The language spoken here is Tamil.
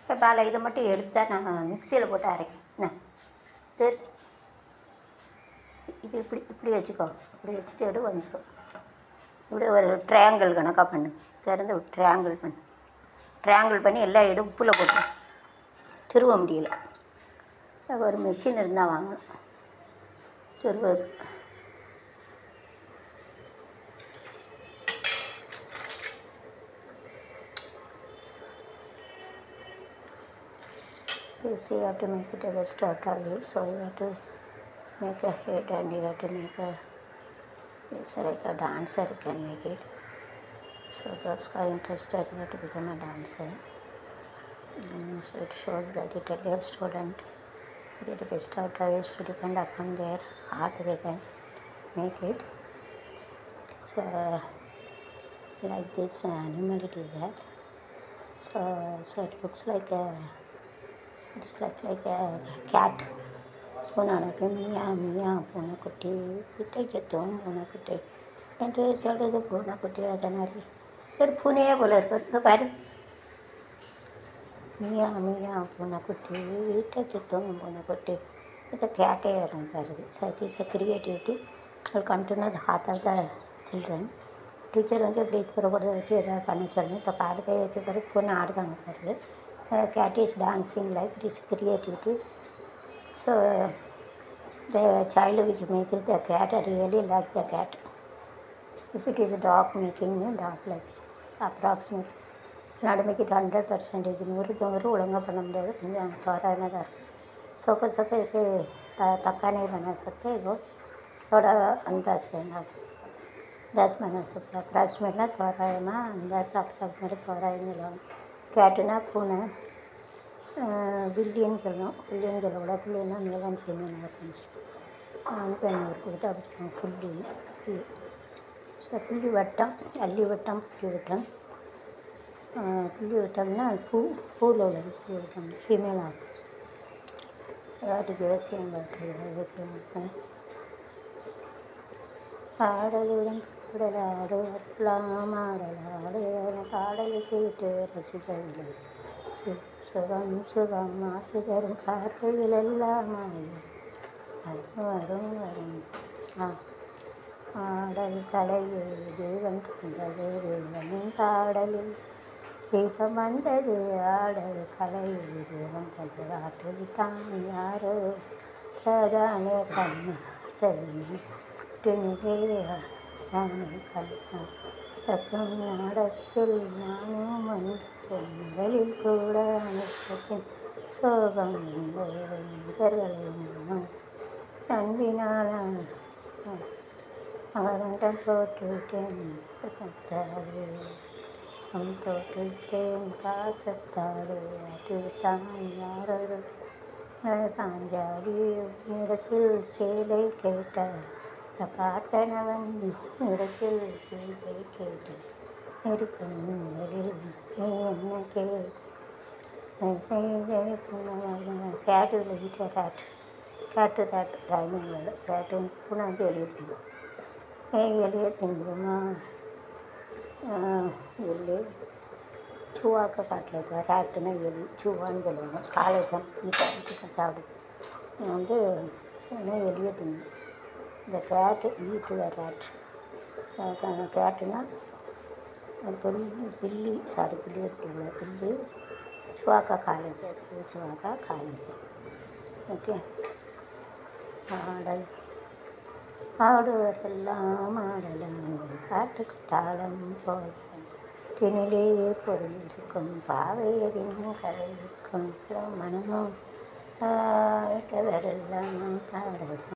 பாலை இதை மட்டும் எடுத்தா நான் மிக்சியில் போட்டு அரைக்கேன் என்ன சரி இது இப்படி இப்படி வச்சுக்கோ இப்படி வச்சுட்டு எடு வந்துக்கோ இப்படி ஒரு ட்ரையாங்கிள் கணக்காக பண்ணு திறந்து ட்ரையாங்கிள் பண்ணு ட்ரையாங்கிள் பண்ணி எல்லா இடம் உப்பில் போட்டு திருவ முடியல அது ஒரு மிஷின் இருந்தால் வாங்கணும் திருவது This you have to make it a best out of it, so you have to make a head and you have to make a it's like a dancer you can make it. So those who are interested you have to become a dancer. Mm, so it shows that it tell your student get the best out of it to depend upon their art they can make it. So like this animal do that. So so it looks like a it's like like a cat பூனானுக்கு மியா மியா பூனைக்குட்டி கிட்டை சத்தம் பூனைக்குட்டி என்று சொல்கிறது பூனைக்குட்டி அதனால் ஒரு பூனையே போல இருக்கு இங்கே பாரு மியா மியா பூனைக்குட்டி வீட்டை சுத்தம் பூனைக்குட்டி இது கேட்டே இடம் பாருது so it is a creativity will come to know the heart of the children teacher வந்து இப்படி துறப்படுறத வச்சு எதாவது பண்ண சொல்லணும் இப்போ காடு கை வச்ச பிறகு பூனை ஆடுதாங்க பாருது cat is dancing like it is creativity so the child which make it the cat I really like the cat if it is a dog making me dog like approximate cannot make it hundred percentage நூறு நூறு ஒழுங்காக பண்ண முடியாது கொஞ்சம் தோராயமாக தான் இருக்கும் சொக்க சொக்க ತ ತಕ್ಕನೇ ಬನ सकते वो थोड़ा अंदाज रहना दस बना सकते अप्रॉक्सीमेट ना तोरायमा अंदाज अप्रॉक्सीमेट तोराय मिला कैटना पूना பில்லியன் சொல்லணும் பில்லியன் சொல்லக்கூட புள்ளின்னா மேலான் ஃபீமேல் ஃப்ரெண்ட்ஸ் ஆண் பெண் ஒரு கொடுத்து அடிச்சுக்கணும் புள்ளி புள்ளி ஸோ புள்ளி வட்டம் அள்ளி வட்டம் புள்ளி வட்டம் புள்ளி வட்டம்னா பூ பூவில் உள்ளது பூ வட்டம் ஃபீமேல் ஆகும் யாருக்கு விவசாயம் காட்டுறது விவசாயம் ஆடலுடன் கடலாடு அப்பலாம் ஆடலாடு பாடல் கேட்டு ரசிகர்கள் சு சுகம் சுகம் ஆசை தரும் பார்வைகள் எல்லாம் வரும் வரும் வரும் ஆ ஆடல் தலையே தெய்வம் தந்தது தெய்வனின் பாடலில் தீபம் வந்தது ஆடல் கலையே தெய்வம் தந்தது ஆட்டல் தான் யாரோ தானே கண்ணா சரி துணிலே தானே கண்ணா பக்கம் நாடத்தில் நானும் வந்தேன் முதலில் கூட அனுப்பத்தின் சோகம் நிகர்களை நானும் நண்பினால் அவரிடம் தோற்றுவிட்டேன் சத்தாரு அவன் தோற்றுவிட்டேன் பாசத்தாரு அதுதான் யாரொரு பாஞ்சாலி இடத்தில் சேலை கேட்டார் பார்த்தனவன் இடத்தில் சேலை கேட்டார் இருக்கும் முதலில் நீ என்ன கேள் கேட்டு விளையிட்ட கேட் கேட்டு கேட்டு டைமிங் வேலை கேட்டு பூனை வந்து எளிய திங்கும் ஏ எளிய திங்குமா எள்ளு சூவாக்க காட்டில் ரேட்டுன்னா எலி சூவான்னு சொல்லுவாங்க காலை தான் வீட்டை சாப்பிடும் வந்து என்ன எளிய திங்கும் இந்த கேட்டு வீட்டு ரேட் கேட்டுனா பில்லி பில்லி சாரி பில்லி எடுத்துள்ள பில்லி சுவாக்கா காலேஜ் சுவாக்கா காலேஜ் ஓகே ஆடல் ஆடுவதெல்லாம் ஆடலாம் பாட்டுக்கு தாளம் போடலாம் திணிலே பொருள் இருக்கும் பாவையரின் கரை இருக்கும் மனமும் வரலாம் பாடலாம்